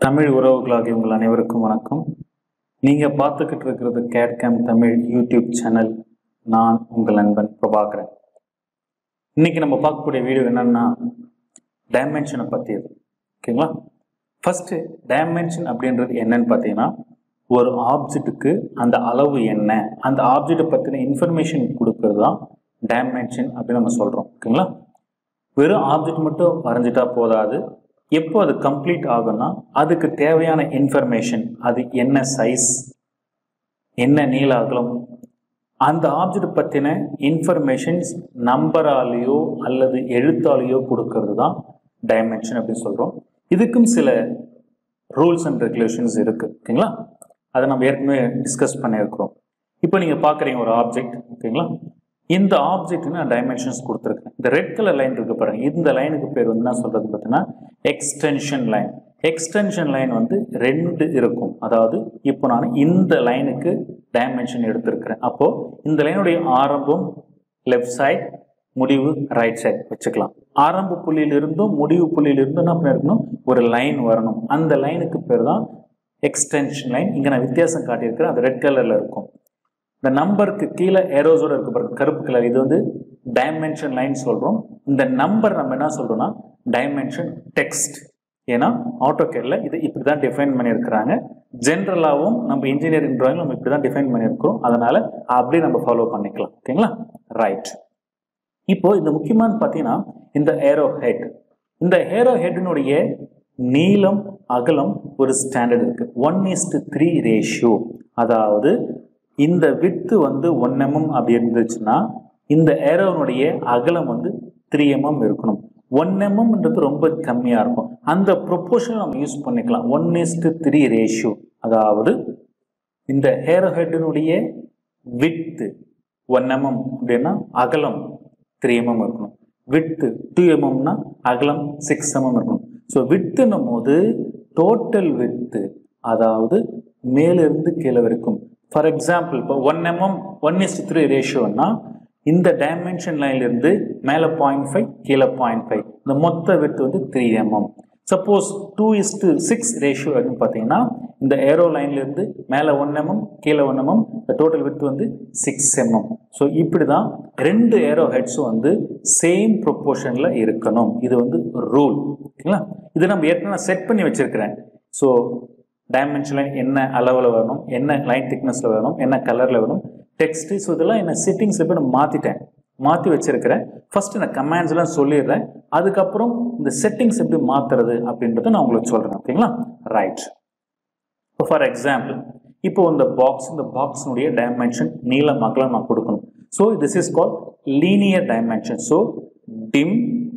தமிழ் உறவுகளாகிய உங்கள் அனைவருக்கும் வணக்கம் நீங்கள் பார்த்துக்கிட்டு இருக்கிறது கேட்கேம் தமிழ் யூடியூப் சேனல் நான் உங்கள் நண்பன் பிரபாகரன் இன்னைக்கு நம்ம பார்க்கக்கூடிய வீடியோ என்னன்னா டைமென்ஷனை பற்றியது ஓகேங்களா ஃபர்ஸ்ட் டைமென்ஷன் அப்படின்றது என்னன்னு பார்த்தீங்கன்னா ஒரு ஆப்ஜெக்ட்டுக்கு அந்த அளவு என்ன அந்த ஆப்ஜெக்டை பற்றின இன்ஃபர்மேஷன் கொடுக்கறது தான் டைமென்ஷன் அப்படின்னு நம்ம சொல்கிறோம் ஓகேங்களா வெறும் ஆப்ஜெக்ட் மட்டும் வரைஞ்சிட்டா போதாது எப்போ அது கம்ப்ளீட் ஆகும்னா அதுக்கு தேவையான இன்ஃபர்மேஷன் அது என்ன சைஸ் என்ன நீள அகலம் அந்த ஆப்ஜெக்ட் பற்றின இன்ஃபர்மேஷன்ஸ் நம்பராலேயோ அல்லது எழுத்தாலேயோ கொடுக்கறது தான் டைமென்ஷன் அப்படின்னு சொல்கிறோம் இதுக்கும் சில ரூல்ஸ் அண்ட் ரெகுலேஷன்ஸ் இருக்குது ஓகேங்களா அதை நம்ம ஏற்கனவே டிஸ்கஸ் பண்ணியிருக்கிறோம் இப்போ நீங்கள் பார்க்குறீங்க ஒரு ஆப்ஜெக்ட் ஓகேங்களா இந்த ஆப்ஜெக்ட் நான் டைமென்ஷன்ஸ் கொடுத்துருக்கேன் இந்த ரெட் கலர் லைன் இருக்கு பாருங்க இந்த லைனுக்கு பேர் வந்து என்ன சொல்றது பார்த்தீங்கன்னா எக்ஸ்டென்ஷன் லைன் எக்ஸ்டென்ஷன் லைன் வந்து ரெண்டு இருக்கும் அதாவது இப்போ நான் இந்த லைனுக்கு டைமென்ஷன் எடுத்திருக்கிறேன் அப்போ இந்த லைனுடைய ஆரம்பம் லெஃப்ட் சைட் முடிவு ரைட் சைட் வச்சுக்கலாம் ஆரம்ப புள்ளியிலிருந்தும் முடிவு புள்ளியிலிருந்தும் என்ன பண்ணிருக்கணும் ஒரு லைன் வரணும் அந்த லைனுக்கு பேர் தான் எக்ஸ்டென்ஷன் லைன் இங்கே நான் வித்தியாசம் காட்டியிருக்கிறேன் அது ரெட் கலரில் இருக்கும் இந்த நம்பருக்கு கீழே ஏரோஸோட இருக்கு பாருங்க கருப்பு கலர் இது வந்து டைமென்ஷன் லைன் சொல்கிறோம் இந்த நம்பர் நம்ம என்ன சொல்கிறோம்னா டைமென்ஷன் டெக்ஸ்ட் ஏன்னா ஆட்டோகேடில் இது இப்படி தான் டிஃபைன் பண்ணியிருக்கிறாங்க ஜென்ரலாகவும் நம்ம இன்ஜினியரிங் ட்ராயிங் நம்ம இப்படி தான் டிஃபைன் பண்ணியிருக்கிறோம் அதனால் அப்படியே நம்ம ஃபாலோ பண்ணிக்கலாம் ஓகேங்களா ரைட் இப்போ இந்த முக்கியமானு பார்த்தீங்கன்னா இந்த ஏரோ ஹெட் இந்த ஏரோ ஹெட்டினுடைய நீளம் அகலம் ஒரு ஸ்டாண்டர்ட் இருக்கு ஒன் இஸ்ட் த்ரீ ரேஷியோ அதாவது இந்த வித்து வந்து ஒன் எம்எம் அப்படி இருந்துச்சுன்னா இந்த ஏரோனுடைய அகலம் வந்து த்ரீ எம்எம் இருக்கணும் ஒன் எம்எம்ன்றது ரொம்ப கம்மியாக இருக்கும் அந்த ப்ரொப்போர்ஷன் நம்ம யூஸ் பண்ணிக்கலாம் ஒன் இஸ்ட் த்ரீ ரேஷியோ அதாவது இந்த ஹேரோ ஹெட்டினுடைய வித்து ஒன் எம்எம் அப்படின்னா அகலம் த்ரீ எம்எம் இருக்கணும் வித்து டூ எம்எம்னா அகலம் சிக்ஸ் எம்எம் இருக்கணும் ஸோ வித்துன்னும் போது டோட்டல் வித்து அதாவது மேலிருந்து கீழே வரைக்கும் ஃபார் எக்ஸாம்பிள் இப்போ one mm one is to three ரேஷியோன்னா இந்த டைமென்ஷன் லைன்லேருந்து மேலே பாயிண்ட் ஃபைவ் கீழே பாயிண்ட் ஃபைவ் இந்த மொத்த வித்து வந்து three mm suppose two is to six ratio அப்படின்னு பார்த்தீங்கன்னா இந்த ஏரோ லைன்லேருந்து மேலே ஒன் எம்எம் கீழே ஒன் எம்எம் இந்த டோட்டல் வித் வந்து சிக்ஸ் எம்எம் ஸோ இப்படி தான் ரெண்டு ஏரோ ஹெட்ஸும் வந்து சேம் ப்ரொப்போர்ஷனில் இருக்கணும் இது வந்து ரூல் ஓகேங்களா இது நம்ம ஏற்கனவே செட் பண்ணி வச்சுருக்கிறேன் ஸோ டைமென்ஷன் லைன் என்ன அளவில் வேணும் என்ன லைன் திக்னஸில் வேணும் என்ன கலரில் வேணும் டெக்ஸ்ட்டு ஸோ இதெல்லாம் என்ன செட்டிங்ஸில் போய் நான் மாற்றிட்டேன் மாற்றி வச்சிருக்கிறேன் ஃபர்ஸ்ட் நான் கமாண்ட்ஸ்லாம் சொல்லிடுறேன் அதுக்கப்புறம் இந்த செட்டிங்ஸ் எப்படி மாற்றுறது அப்படின்றத நான் உங்களுக்கு சொல்கிறேன் ஓகேங்களா ரைட் இப்போ ஃபார் எக்ஸாம்பிள் இப்போ இந்த பாக்ஸ் இந்த பாக்ஸினுடைய டைமென்ஷன் நீளம் அகலம் நான் கொடுக்கணும் so this is call linear dimension so dim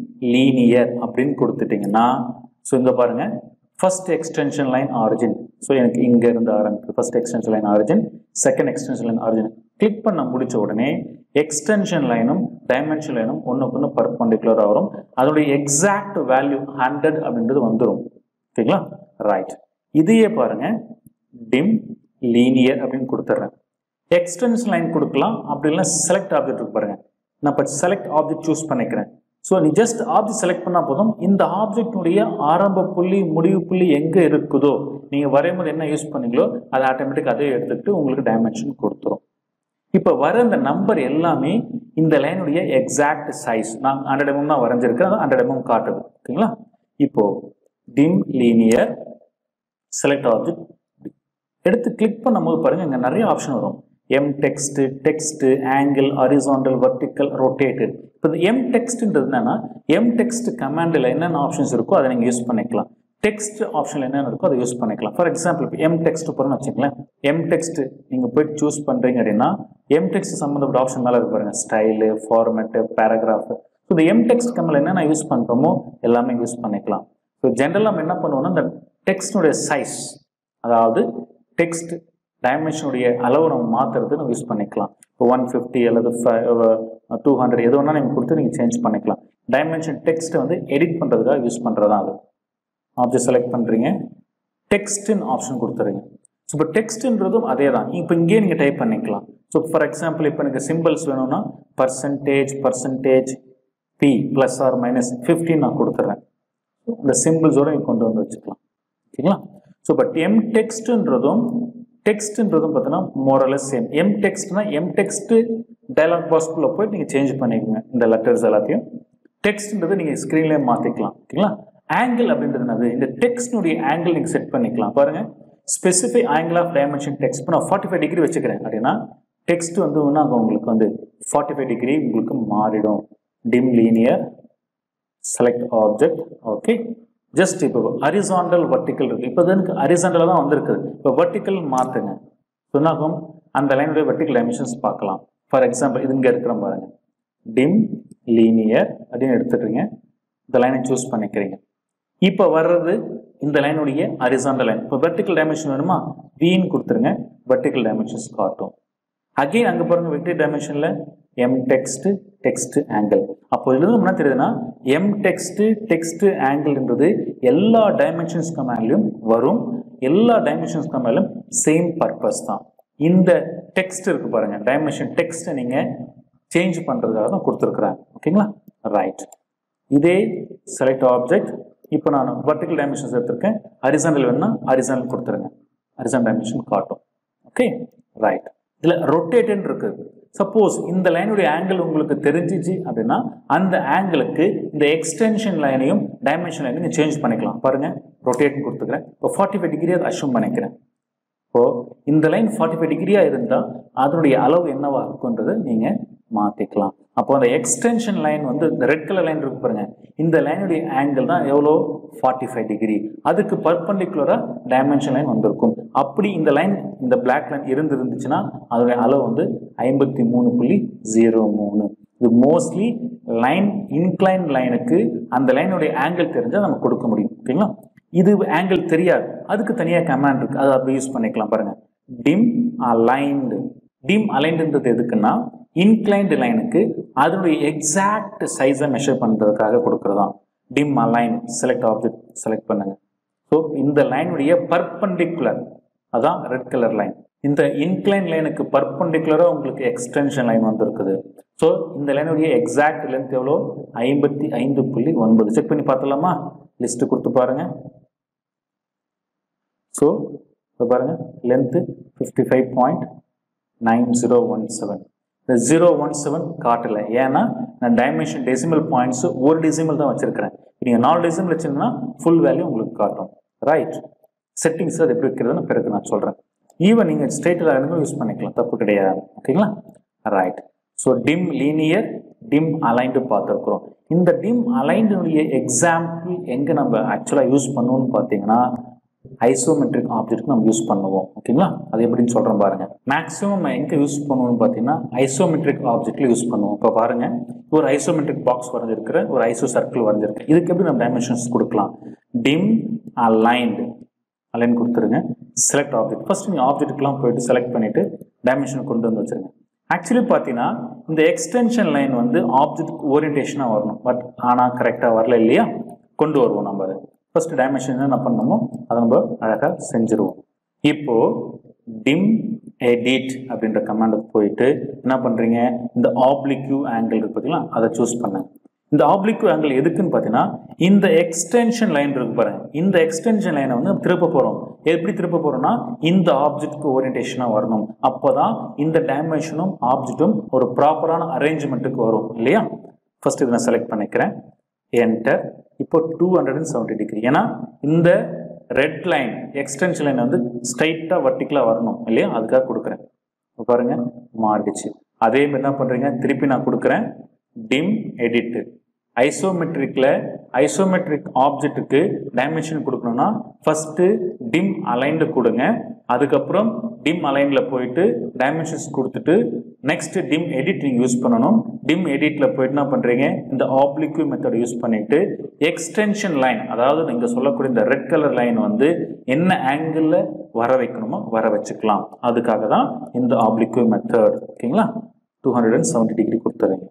linear அப்படின்னு கொடுத்துட்டிங்கன்னா ஸோ இங்கே பாருங்கள் first extension line origin so எனக்கு இங்கே இருந்து ஆரம்பிக்குது first extension line origin second extension line origin click பண்ண முடிச்ச உடனே எக்ஸ்டென்ஷன் லைனும் டைமென்ஷன் லைனும் ஒன்றுக்கு ஒன்று பர்பண்டிகுலராக வரும் அதோடைய எக்ஸாக்ட் வேல்யூ ஹண்ட்ரட் அப்படின்றது வந்துடும் ஓகேங்களா ரைட் இதையே பாருங்க டிம் லீனியர் அப்படின்னு கொடுத்துட்றேன் எக்ஸ்டென்ஷன் லைன் கொடுக்கலாம் அப்படி இல்லை செலக்ட் ஆப்ஜெக்ட் இருக்கு பாருங்க நான் இப்போ செலக்ட் ஆப்ஜெக்ட் சூஸ் பண்ணிக்கிறேன் ஸோ நீ ஜஸ்ட் ஆப்ஜெக்ட் செலக்ட் பண்ணால் போதும் இந்த ஆப்ஜெக்டினுடைய ஆரம்ப புள்ளி முடிவு புள்ளி எங்கே இருக்குதோ நீங்கள் வரையும்போது என்ன யூஸ் பண்ணீங்களோ அதை ஆட்டோமேட்டிக் அதே எடுத்துக்கிட்டு உங்களுக்கு டைமென்ஷன் கொடுத்துரும் இப்போ வர இந்த நம்பர் எல்லாமே இந்த லைனுடைய எக்ஸாக்ட் சைஸ் நான் ஹண்ட்ரட் எம்எம் தான் வரைஞ்சிருக்கேன் ஹண்ட்ரட் எம்எம் காட்டுது ஓகேங்களா இப்போ டிம் லீனியர் செலக்ட் ஆப்ஜெக்ட் எடுத்து கிளிக் பண்ணும்போது பாருங்க இங்கே நிறைய ஆப்ஷன் வரும் M text text angle horizontal vertical rotated இப்போ இந்த எம் டெக்ஸ்ட்ன்றது என்னன்னா எம் டெக்ஸ்ட் கமாண்டில் என்னென்ன ஆப்ஷன்ஸ் இருக்கோ அதை நீங்கள் யூஸ் பண்ணிக்கலாம் டெக்ஸ்ட் ஆப்ஷன் என்னென்ன இருக்கோ அதை யூஸ் பண்ணிக்கலாம் ஃபார் எக்ஸாம்பிள் இப்போ எம் டெக்ஸ்ட் போகிறோம்னு வச்சுங்களேன் எம் டெக்ஸ்ட் நீங்கள் போயிட்டு சூஸ் பண்ணுறீங்க அப்படின்னா எம் டெக்ஸ்ட் சம்மந்தப்பட்ட ஆப்ஷன் மேலே இருக்கு பாருங்க ஸ்டைலு ஃபார்மேட்டு பேராகிராஃப் ஸோ இந்த எம் டெக்ஸ்ட் கம்மில் என்னென்ன யூஸ் பண்ணுறோமோ எல்லாமே யூஸ் பண்ணிக்கலாம் ஸோ ஜென்ரலாக நம்ம என்ன பண்ணுவோம்னா இந்த டெக்ஸ்டினுடைய சைஸ் அதாவது டெக்ஸ்ட் டைமென்ஷனுடைய அளவு நம்ம மாற்றுறது நம்ம யூஸ் பண்ணிக்கலாம் இப்போ ஒன் ஃபிஃப்டி அல்லது டூ ஹண்ட்ரட் எது வேணால் நீங்கள் கொடுத்து நீங்கள் சேஞ்ச் பண்ணிக்கலாம் டைமென்ஷன் டெக்ஸ்ட்டை வந்து எடிட் பண்ணுறதுக்காக யூஸ் பண்ணுறது தான் அது ஆப்ஜெக்ட் செலக்ட் பண்ணுறீங்க டெக்ஸ்ட்னு ஆப்ஷன் கொடுத்துறீங்க ஸோ இப்போ டெக்ஸ்ட்ன்றதும் அதே தான் இப்போ இங்கேயே நீங்கள் டைப் பண்ணிக்கலாம் ஸோ ஃபார் எக்ஸாம்பிள் இப்போ எனக்கு சிம்பிள்ஸ் வேணும்னா percentage percentage P plus or minus fifteen நான் கொடுத்துட்றேன் இந்த சிம்பிள்ஸோட நீங்கள் கொண்டு வந்து வச்சுக்கலாம் ஓகேங்களா ஸோ பட் எம் டெக்ஸ்ட்ன்றதும் டெக்ஸ்ட்ன்றதும் பார்த்தீங்கன்னா மோரலஸ் சேம் எம் டெக்ஸ்ட்னா எம் டெக்ஸ்ட் டைலாக் பாக்ஸ்குள்ளே போய் நீங்கள் சேஞ்ச் பண்ணிக்கோங்க இந்த லெட்டர்ஸ் எல்லாத்தையும் டெக்ஸ்ட்ன்றது நீங்கள் ஸ்க்ரீன்லேயே மாற்றிக்கலாம் ஓகேங்களா ஆங்கிள் அப்படின்றது என்னது இந்த டெக்ஸ்ட்னுடைய ஆங்கிள் நீங்கள் செட் பண்ணிக்கலாம் பாருங்கள் specific angle of dimension text இப்போ நான் ஃபார்ட்டி ஃபைவ் டிகிரி வச்சுக்கிறேன் அப்படின்னா டெக்ஸ்ட் வந்து ஒன்றாக உங்களுக்கு வந்து ஃபார்ட்டி ஃபைவ் டிகிரி உங்களுக்கு மாறிடும் dim linear select object okay just இப்போ ஹரிசாண்டல் வர்டிக்கல் இருக்கு இப்போ எனக்கு ஹரிசாண்டலாக தான் வந்திருக்குது இப்போ வர்டிக்கல் மாற்றுங்க சொன்னாகும் அந்த லைனுடைய வெர்டிக்கல் டைமென்ஷன்ஸ் பார்க்கலாம் ஃபார் எக்ஸாம்பிள் இது இங்கே இருக்கிற பாருங்க டிம் லீனியர் அப்படின்னு எடுத்துக்கிறீங்க இந்த லைனை சூஸ் பண்ணிக்கிறீங்க இப்போ வர்றது இந்த லைனுடைய ஹரிசாண்டல் லைன் இப்போ வெர்டிக்கல் டைமென்ஷன் வேணுமா வின்னு கொடுத்துருங்க வெர்டிக்கல் டைமென்ஷன்ஸ் காட்டும் அகைன் அங்கே பாருங்க வெக்டர் டைமென்ஷனில் எம் டெக்ஸ்ட் டெக்ஸ்ட் ஆங்கிள் அப்போ இதுல என்ன தெரியுதுன்னா எம் டெக்ஸ்ட் டெக்ஸ்ட் ஆங்கிள்ன்றது எல்லா டைமென்ஷன்ஸ் கமேண்ட்லையும் வரும் எல்லா டைமென்ஷன்ஸ் கமேண்ட்லையும் சேம் பர்பஸ் தான் இந்த டெக்ஸ்ட் இருக்கு பாருங்க டைமென்ஷன் டெக்ஸ்ட்டை நீங்கள் சேஞ்ச் பண்ணுறதுக்காக தான் கொடுத்துருக்குறேன் ஓகேங்களா ரைட் இதே செலக்ட் ஆப்ஜெக்ட் இப்போ நான் வர்டிக்கல் டைமென்ஷன்ஸ் எடுத்திருக்கேன் ஹரிசாண்டல் வேணும்னா ஹரிசாண்டல் கொடுத்துருங்க ஹரிசாண்டல் டைமென்ஷன் காட்டும் ஓகே ரைட் இதில் ரொட்டேட்டன் இருக்கு சப்போஸ் இந்த லைனுடைய ஆங்கிள் உங்களுக்கு தெரிஞ்சிச்சு அப்படின்னா அந்த ஆங்கிளுக்கு இந்த எக்ஸ்டென்ஷன் லைனையும் டைமென்ஷன் லைனையும் நீங்கள் சேஞ்ச் பண்ணிக்கலாம் பாருங்க ரொட்டேட்னு கொடுத்துக்கிறேன் இப்போ ஃபார்ட்டி ஃபைவ் டிகிரி அதை அஷ்யூம் பண்ணிக்கிறேன் இப்போ இந்த லைன் ஃபார்ட்டி ஃபைவ் டிகிரியாக இருந்தால் அதனுடைய அளவு என்னவா இருக்குன்றது நீங்கள் மாற்றிக்கலாம் அப்போ அந்த எக்ஸ்டென்ஷன் லைன் வந்து இந்த ரெட் கலர் லைன் இருக்கு பாருங்க இந்த லைனுடைய ஆங்கிள் தான் எவ்வளோ ஃபார்ட்டி ஃபைவ் டிகிரி அதுக்கு பர்பண்டிகுலராக டைமென்ஷன் லைன் வந்திருக்கும் அப்படி இந்த லைன் இந்த பிளாக் லைன் இருந்து இருந்துச்சுன்னா அதோடைய அளவு வந்து ஐம்பத்தி மூணு புள்ளி ஜீரோ மூணு இது மோஸ்ட்லி லைன் இன்க்ளைன் லைனுக்கு அந்த லைனுடைய ஆங்கிள் தெரிஞ்சால் நம்ம கொடுக்க முடியும் ஓகேங்களா இது ஆங்கிள் தெரியாது அதுக்கு தனியாக கமாண்ட் இருக்கு அதை அப்படி யூஸ் பண்ணிக்கலாம் பாருங்க டிம் அலைன்டு டிம் அலைன்டுன்றது எதுக்குன்னா இன்க்ளைன்டு லைனுக்கு அதனுடைய எக்ஸாக்ட் சைஸை மெஷர் பண்ணுறதுக்காக கொடுக்குறதான் dim align select object select பண்ணுங்க ஸோ இந்த லைனுடைய பர்பண்டிகுலர் அதான் ரெட் கலர் லைன் இந்த இன்க்ளைன் லைனுக்கு பர்பண்டிகுலராக உங்களுக்கு எக்ஸ்டென்ஷன் லைன் வந்திருக்குது ஸோ இந்த லைனுடைய எக்ஸாக்ட் லென்த் எவ்வளோ ஐம்பத்தி ஐந்து புள்ளி ஒன்பது செக் பண்ணி பார்த்தலாமா லிஸ்ட்டு கொடுத்து பாருங்க ஸோ இப்போ பாருங்க length fifty five point nine zero one seven இந்த ஜீரோ ஒன் செவன் காட்டலை ஏன்னா நான் டைமென்ஷன் டெசிமல் பாயிண்ட்ஸ் ஒரு டெசிமல் தான் வச்சிருக்கிறேன் நீங்கள் நாலு டெசிமல் வச்சிருந்தீங்கன்னா ஃபுல் வேல்யூ உங்களுக்கு காட்டும் ரைட் செட்டிங்ஸ் அது எப்படி வைக்கிறதுன்னு பிறகு நான் சொல்கிறேன் ஈவன் நீங்கள் ஸ்ட்ரெயிட்டில் இருந்தாலும் யூஸ் பண்ணிக்கலாம் தப்பு கிடையாது ஓகேங்களா right so dim linear dim aligned பார்த்துருக்குறோம் இந்த டிம் அலைண்டுடைய எக்ஸாம்பிள் எங்கே நம்ம ஆக்சுவலாக யூஸ் பண்ணுவோம்னு பார்த்தீங்கன்னா ஐசோமெட்ரிக் ஆப்ஜெக்ட் நம்ம யூஸ் பண்ணுவோம் ஓகேங்களா அது எப்படின்னு சொல்கிறேன் பாருங்க மேக்ஸிமம் எங்கே யூஸ் பண்ணுவோம்னு பார்த்தீங்கன்னா ஐசோமெட்ரிக் ஆப்ஜெக்ட்ல யூஸ் பண்ணுவோம் இப்போ பாருங்க ஒரு ஐசோமெட்ரிக் பாக்ஸ் வரைஞ்சிருக்கிற ஒரு ஐசோ சர்க்கிள் வரைஞ்சிருக்கு இதுக்கு எப்படி நம்ம டைமென்ஷன்ஸ் கொடுக்கலாம் டிம் அலைன்டு அலைன் கொடுத்துருங்க செலக்ட் ஆப்ஜெக்ட் ஃபர்ஸ்ட் நீங்கள் ஆப்ஜெக்ட்டுக்கெலாம் போயிட்டு செலக்ட் பண்ணிட்டு டைமென்ஷன் கொண்டு வந்து வச்சிருங்க ஆக்சுவலி பார்த்தீங்கன்னா இந்த எக்ஸ்டென்ஷன் லைன் வந்து ஆப்ஜெக்ட் ஓரியன்டேஷனாக வரணும் பட் ஆனால் கரெக்டாக வரல இல்லையா கொண்டு வருவோம் நம்ம அதை ஃபர்ஸ்ட் டைமென்ஷன் என்ன பண்ணணுமோ அதை நம்ம அழகாக செஞ்சுருவோம் இப்போ டிம் எடிட் அப்படின்ற கமாண்டுக்கு போயிட்டு என்ன பண்ணுறீங்க இந்த ஆப்ளிக்யூ ஆங்கிள் இருக்கு பார்த்தீங்களா அதை சூஸ் பண்ணுங்க இந்த ஆப்ளிக்யூ ஆங்கிள் எதுக்குன்னு பார்த்தீங்கன்னா இந்த எக்ஸ்டென்ஷன் லைன் இருக்கு பாருங்க இந்த எக்ஸ்டென்ஷன் லைனை வந்து திருப்ப போகிறோம் எப்படி திருப்ப போகிறோம்னா இந்த ஆப்ஜெக்ட்க்கு ஓரியன்டேஷனாக வரணும் அப்போ தான் இந்த டைமென்ஷனும் ஆப்ஜெக்ட்டும் ஒரு ப்ராப்பரான அரேஞ்ச்மெண்ட்டுக்கு வரும் இல்லையா ஃபர்ஸ்ட் இதை நான் செலக்ட் பண்ணிக்கிறேன் என்டர் இப்போ two hundred and seventy degree ஏன்னா இந்த ரெட் லைன் எக்ஸ்டென்ஷன் லைன் வந்து ஸ்ட்ரைட்டாக வர்டிக்கலாக வரணும் இல்லையா அதுக்காக கொடுக்குறேன் இப்போ பாருங்க மாறிடுச்சு அதே மாதிரி என்ன பண்ணுறீங்க திருப்பி நான் கொடுக்குறேன் டிம் எடிட் ஐசோமெட்ரிக்கில் ஐசோமெட்ரிக் ஆப்ஜெக்ட்டுக்கு டைமென்ஷன் கொடுக்கணும்னா ஃபஸ்ட்டு டிம் அலைன்டு கொடுங்க அதுக்கப்புறம் டிம் அலைனில் போயிட்டு டைமென்ஷன்ஸ் கொடுத்துட்டு நெக்ஸ்ட் டிம் எடிட் நீங்கள் யூஸ் பண்ணணும் டிம் எடிட்டில் போயிட்டு என்ன பண்ணுறீங்க இந்த ஆப்ளிக்யூ மெத்தட் யூஸ் பண்ணிட்டு எக்ஸ்டென்ஷன் லைன் அதாவது நீங்கள் சொல்லக்கூடிய இந்த ரெட் கலர் லைன் வந்து என்ன ஆங்கிளில் வர வைக்கணுமோ வர வச்சுக்கலாம் அதுக்காக தான் இந்த ஆப்ளிக்யூ மெத்தட் ஓகேங்களா two hundred and seventy degree கொடுத்துறீங்க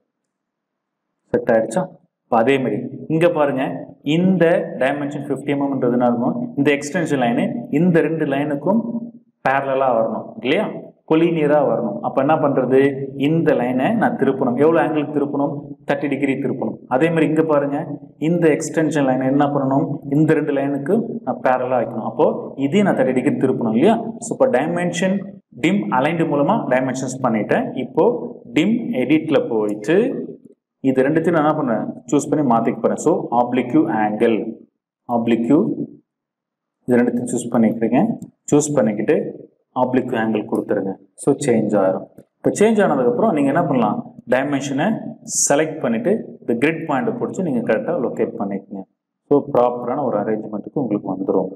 செட் ஆயிடுச்சா இப்போ அதே மாதிரி இங்கே பாருங்க இந்த டைமென்ஷன் ஃபிஃப்டி எம்எம்ன்றதுனா இருக்கும் இந்த எக்ஸ்டென்ஷன் லைனு இந்த ரெண்டு லைனுக்கும் பேரலாக வரணும் இல்லையா கொலினியராக வரணும் அப்போ என்ன பண்ணுறது இந்த லைனை நான் திருப்பணும் எவ்வளோ ஆங்கிள் திருப்பணும் தேர்ட்டி டிகிரி திருப்பணும் அதே மாதிரி இங்கே பாருங்க இந்த எக்ஸ்டென்ஷன் லைனை என்ன பண்ணணும் இந்த ரெண்டு லைனுக்கு நான் பேரலாக வைக்கணும் அப்போது இதையும் நான் தேர்ட்டி டிகிரி திருப்பணும் இல்லையா ஸோ இப்போ டைமென்ஷன் டிம் அலைன்டு மூலமாக டைமென்ஷன்ஸ் பண்ணிட்டேன் இப்போ டிம் எடிட்டில் போயிட்டு இது ரெண்டுத்தையும் நான் என்ன பண்ணேன் சூஸ் பண்ணி மாற்றிக்க போகிறேன் ஸோ ஆப்ளிக்யூ ஆங்கிள் ஆப்ளிக்யூ இது ரெண்டுத்தையும் சூஸ் பண்ணிக்கிறீங்க சூஸ் பண்ணிக்கிட்டு ஆப்ளிக் ஆங்கிள் கொடுத்துருங்க ஸோ சேஞ்ச் ஆகிரும் இப்போ சேஞ்ச் ஆனதுக்கப்புறம் நீங்கள் என்ன பண்ணலாம் டைமென்ஷனை செலக்ட் பண்ணிவிட்டு இந்த கிரிட் பாயிண்ட்டை பிடிச்சி நீங்கள் கரெக்டாக லொக்கேட் பண்ணிக்கங்க ஸோ ப்ராப்பரான ஒரு அரேஞ்ச்மெண்ட்டுக்கு உங்களுக்கு வந்துடும்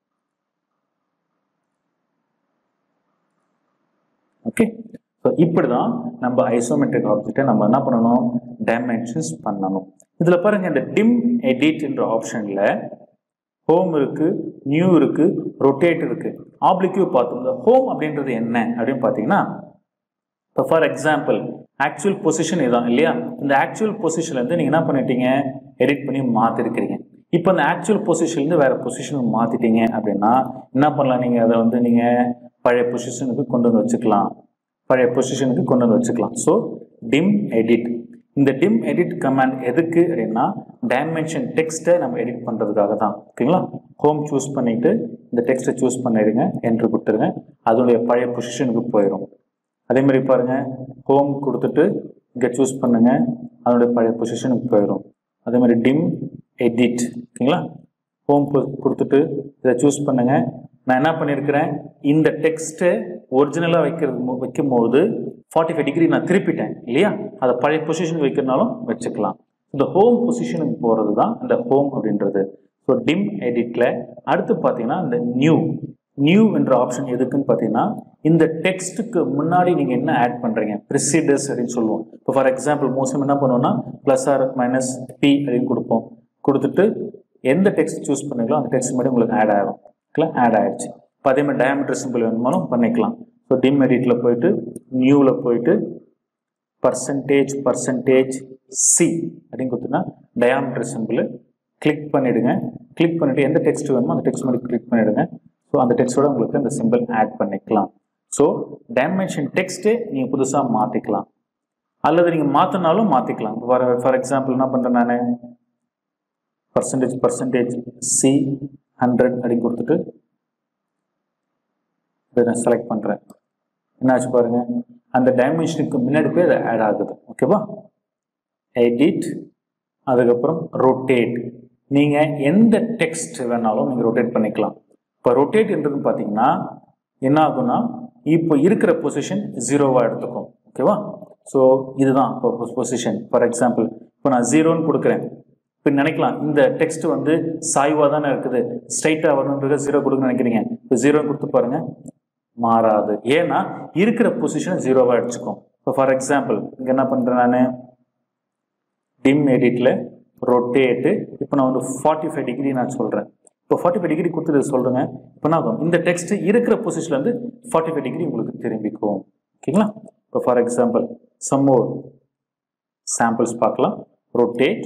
ஓகே ஸோ இப்படி தான் நம்ம ஐசோமெட்ரிக் ஆப்ஜெக்டை நம்ம என்ன பண்ணணும் டைமென்ஷன்ஸ் பண்ணணும் இதில் பாருங்கள் இந்த டிம் எடிட்ன்ற ஆப்ஷனில் ஹோம் இருக்கு நியூ இருக்கு ரொட்டேட் இருக்கு ஆப்ளிக்யூ பார்த்தோம் இந்த ஹோம் அப்படின்றது என்ன அப்படின்னு பார்த்தீங்கன்னா இப்போ ஃபார் எக்ஸாம்பிள் ஆக்சுவல் பொசிஷன் இதான் இல்லையா இந்த ஆக்சுவல் பொசிஷன்லேருந்து நீங்கள் என்ன பண்ணிட்டீங்க எடிட் பண்ணி மாற்றிருக்கிறீங்க இப்போ அந்த ஆக்சுவல் பொசிஷன்லேருந்து வேறு பொசிஷனுக்கு மாற்றிட்டீங்க அப்படின்னா என்ன பண்ணலாம் நீங்கள் அதை வந்து நீங்கள் பழைய பொசிஷனுக்கு கொண்டு வந்து வச்சுக்கலாம் பழைய பொசிஷனுக்கு கொண்டு வந்து வச்சுக்கலாம் ஸோ டிம் எடிட் இந்த டிம் எடிட் கமாண்ட் எதுக்கு அப்படின்னா டைமென்ஷன் டெக்ஸ்ட்டை நம்ம எடிட் பண்ணுறதுக்காக தான் ஓகேங்களா ஹோம் சூஸ் பண்ணிவிட்டு இந்த டெக்ஸ்ட்டை சூஸ் பண்ணிடுங்க என்று கொடுத்துருங்க அதனுடைய பழைய பொசிஷனுக்கு போயிடும் அதே மாதிரி பாருங்கள் ஹோம் கொடுத்துட்டு இங்கே சூஸ் பண்ணுங்க அதனுடைய பழைய பொசிஷனுக்கு போயிடும் அதே மாதிரி டிம் எடிட் ஓகேங்களா ஹோம் கொடுத்துட்டு இதை சூஸ் பண்ணுங்க நான் என்ன பண்ணியிருக்கிறேன் இந்த டெக்ஸ்ட்டை ஒரிஜினலாக வைக்கிறது வைக்கும் போது ஃபார்ட்டி ஃபைவ் டிகிரி நான் திருப்பிட்டேன் இல்லையா அதை பழைய பொசிஷனுக்கு வைக்கிறனாலும் வச்சுக்கலாம் இந்த ஹோம் பொசிஷனுக்கு போகிறது தான் இந்த ஹோம் அப்படின்றது ஸோ டிம் எடிட்டில் அடுத்து பார்த்தீங்கன்னா இந்த நியூ நியூ என்ற ஆப்ஷன் எதுக்குன்னு பார்த்தீங்கன்னா இந்த டெக்ஸ்ட்டுக்கு முன்னாடி நீங்கள் என்ன ஆட் பண்ணுறீங்க ப்ரிசிடஸ் அப்படின்னு சொல்லுவோம் இப்போ ஃபார் எக்ஸாம்பிள் மோஸ்ட்லி என்ன பண்ணுவோம்னா ப்ளஸ் ஆர் மைனஸ் பி அப்படின்னு கொடுப்போம் கொடுத்துட்டு எந்த டெக்ஸ்ட் சூஸ் பண்ணீங்களோ அந்த டெக்ஸ்ட் முன்னாடி உங்களுக்கு ஆட் ஆகும் ஆட் ஆயிடுச்சு இப்போ அதே மாதிரி டயமீட்டர் சிம்பிள் வேணுமாலும் பண்ணிக்கலாம் ஸோ டிம் எடிட்டில் போயிட்டு நியூவில் போயிட்டு பர்சன்டேஜ் பர்சன்டேஜ் சி அப்படின்னு கொடுத்தீங்கன்னா டயாமீட்டர் சிம்பிள் கிளிக் பண்ணிவிடுங்க கிளிக் பண்ணிவிட்டு எந்த டெக்ஸ்ட் வேணுமோ அந்த டெக்ஸ்ட் மட்டும் கிளிக் பண்ணிவிடுங்க ஸோ அந்த டெக்ஸ்ட்டோட உங்களுக்கு அந்த சிம்பிள் ஆட் பண்ணிக்கலாம் ஸோ டைமென்ஷன் டெக்ஸ்ட்டே நீங்கள் புதுசாக மாற்றிக்கலாம் அல்லது நீங்கள் மாற்றினாலும் மாற்றிக்கலாம் ஃபார் ஃபார் எக்ஸாம்பிள் என்ன பண்ணுறேன் நான் பர்சன்டேஜ் பர்சன்டேஜ் சி ஹண்ட்ரட் அப்படின்னு கொடுத்துட்டு இதை நான் செலக்ட் பண்ணுறேன் என்னாச்சு பாருங்க அந்த டைமென்ஷனுக்கு முன்னாடி போய் அது ஆட் ஆகுது ஓகேவா எடிட் அதுக்கப்புறம் ரொட்டேட் நீங்கள் எந்த டெக்ஸ்ட் வேணாலும் நீங்கள் ரொட்டேட் பண்ணிக்கலாம் இப்போ ரொட்டேட்ன்றது பார்த்தீங்கன்னா என்ன ஆகும்னா இப்போ இருக்கிற பொசிஷன் ஜீரோவாக எடுத்துக்கும் ஓகேவா ஸோ இதுதான் இப்போ பொசிஷன் ஃபார் எக்ஸாம்பிள் இப்போ நான் ஜீரோன்னு கொடுக்குறேன் இப்போ நினைக்கலாம் இந்த டெக்ஸ்ட் வந்து சாய்வாக தானே இருக்குது ஸ்ட்ரைட்டாக வரணுன்றது ஜீரோ கொடுக்க நினைக்கிறீங்க இப்போ ஜீரோ கொடுத்து பாருங்க மாறாது ஏன்னா இருக்கிற பொசிஷன் ஜீரோவாக அடிச்சுக்கும் இப்போ ஃபார் எக்ஸாம்பிள் இங்கே என்ன பண்ணுறேன் நான் டிம் எடிட்டில் ரொட்டேட்டு இப்போ நான் வந்து ஃபார்ட்டி ஃபைவ் டிகிரி நான் சொல்கிறேன் இப்போ ஃபார்ட்டி ஃபைவ் டிகிரி கொடுத்துட்டு சொல்கிறேங்க இப்போ என்ன ஆகும் இந்த டெக்ஸ்ட் இருக்கிற பொசிஷன்லேருந்து ஃபார்ட்டி ஃபைவ் டிகிரி உங்களுக்கு திரும்பிக்கும் ஓகேங்களா இப்போ for example some more samples பார்க்கலாம் ரொட்டேட்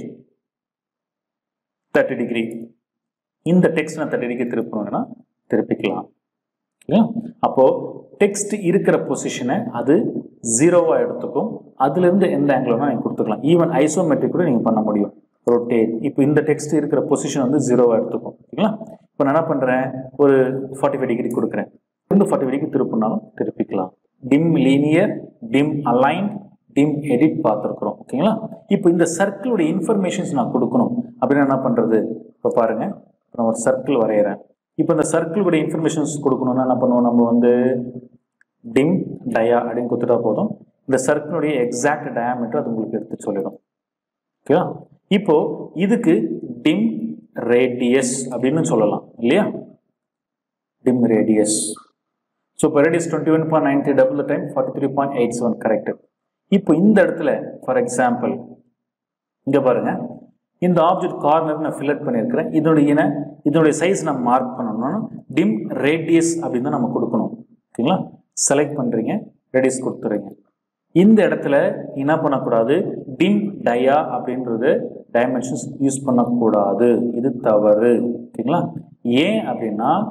தேர்ட்டி டிகிரி இந்த டெக்ஸ்ட் நான் தேர்ட்டி டிகிரி திருப்பணும்னா திருப்பிக்கலாம் ஓகேங்களா அப்போது டெக்ஸ்ட் இருக்கிற பொசிஷனை அது ஜீரோவாக எடுத்துக்கும் அதுலேருந்து எந்த ஆங்கிள்னா நீங்கள் கொடுத்துக்கலாம் ஈவன் ஐசோமெட்ரிக் கூட நீங்கள் பண்ண முடியும் ரொட்டேட் இப்போ இந்த டெக்ஸ்ட் இருக்கிற பொசிஷன் வந்து ஜீரோவாக எடுத்துக்கும் ஓகேங்களா இப்போ நான் என்ன பண்ணுறேன் ஒரு ஃபார்ட்டி ஃபைவ் டிகிரி கொடுக்குறேன் இந்த ஃபார்ட்டி ஃபைவ் டிகிரி திருப்பினாலும் திருப்பிக்கலாம் dim linear dim align dim edit பார்த்துருக்குறோம் ஓகேங்களா இப்போ இந்த சர்க்கிளோட இன்ஃபர்மேஷன்ஸ் நான் கொடுக்கணும் அப்படின்னு என்ன பண்ணுறது இப்போ பாருங்கள் நான் ஒரு சர்க்கிள் வரைகிறேன் இப்போ இந்த சர்க்கிளோட இன்ஃபர்மேஷன்ஸ் கொடுக்கணும்னா என்ன பண்ணுவோம் நம்ம வந்து டிம் டயா அப்படின்னு கொடுத்துட்டா போதும் இந்த சர்க்கிளுடைய எக்ஸாக்ட் டயாமீட்டர் அது உங்களுக்கு எடுத்து சொல்லிடும் ஓகேவா இப்போ இதுக்கு டிம் ரேடியஸ் அப்படின்னு சொல்லலாம் இல்லையா டிம் ரேடியஸ் ஸோ இப்போ radius twenty one point ninety double time forty three point eight seven correct இப்போ இந்த இடத்துல ஃபார் எக்ஸாம்பிள் இங்கே பாருங்க இந்த ஆப்ஜெக்ட் கார்னர் நான் ஃபில்லட் பண்ணியிருக்கிறேன் இதனுடைய இதனுடைய சைஸ் நம்ம மார்க் பண்ணணும்னா டிம் ரேடியஸ் அப்படின்னு தான் நம்ம கொடுக்கணும் ஓகேங்களா செலக்ட் பண்ணுறீங்க ரேடியஸ் கொடுத்துறீங்க இந்த இடத்துல என்ன பண்ணக்கூடாது டிம் டயா அப்படின்றது டைமென்ஷன்ஸ் யூஸ் பண்ணக்கூடாது இது தவறு ஓகேங்களா ஏன் அப்படின்னா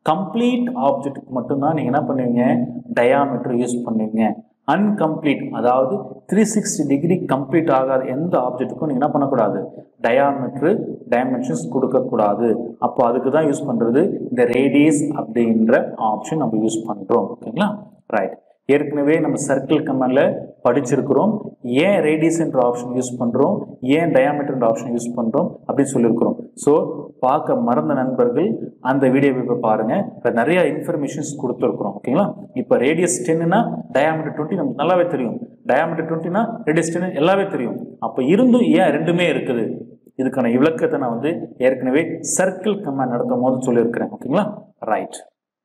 கம்ப்ளீட் ஆப்ஜெக்ட்டுக்கு மட்டும்தான் நீங்கள் என்ன பண்ணுவீங்க டயாமீட்டர் யூஸ் பண்ணுவீங்க அன்கம்ப்ளீட் அதாவது த்ரீ சிக்ஸ்டி டிகிரி கம்ப்ளீட் ஆகாத எந்த ஆப்ஜெக்ட்டுக்கும் நீங்கள் என்ன பண்ணக்கூடாது டயாமீட்டர் டைமென்ஷன்ஸ் கொடுக்கக்கூடாது அப்போ அதுக்கு தான் யூஸ் பண்ணுறது இந்த ரேடியஸ் அப்படின்ற ஆப்ஷன் நம்ம யூஸ் பண்ணுறோம் ஓகேங்களா ரைட் ஏற்கனவே நம்ம சர்க்கிள் கமெண்ட்ல படிச்சிருக்கிறோம் ஏன் ரேடியஸ் என்ற ஆப்ஷன் யூஸ் பண்ணுறோம் ஏன் டயாமீட்டர் ஆப்ஷன் யூஸ் பண்ணுறோம் அப்படின்னு சொல்லியிருக்கிறோம் ஸோ பார்க்க மறந்த நண்பர்கள் அந்த வீடியோவை இப்போ பாருங்க இப்போ நிறைய இன்ஃபர்மேஷன்ஸ் கொடுத்துருக்குறோம் ஓகேங்களா இப்போ ரேடியஸ் டென்னுனா டயாமீட்டர் டுவெண்ட்டி நமக்கு நல்லாவே தெரியும் டயாமீட்டர் டுவெண்ட்டினா ரேடியஸ் டென் எல்லாமே தெரியும் அப்போ இருந்தும் ஏன் ரெண்டுமே இருக்குது இதுக்கான விளக்கத்தை நான் வந்து ஏற்கனவே சர்க்கிள் கமெண்ட் நடத்தும் போது சொல்லியிருக்கிறேன் ஓகேங்களா ரைட்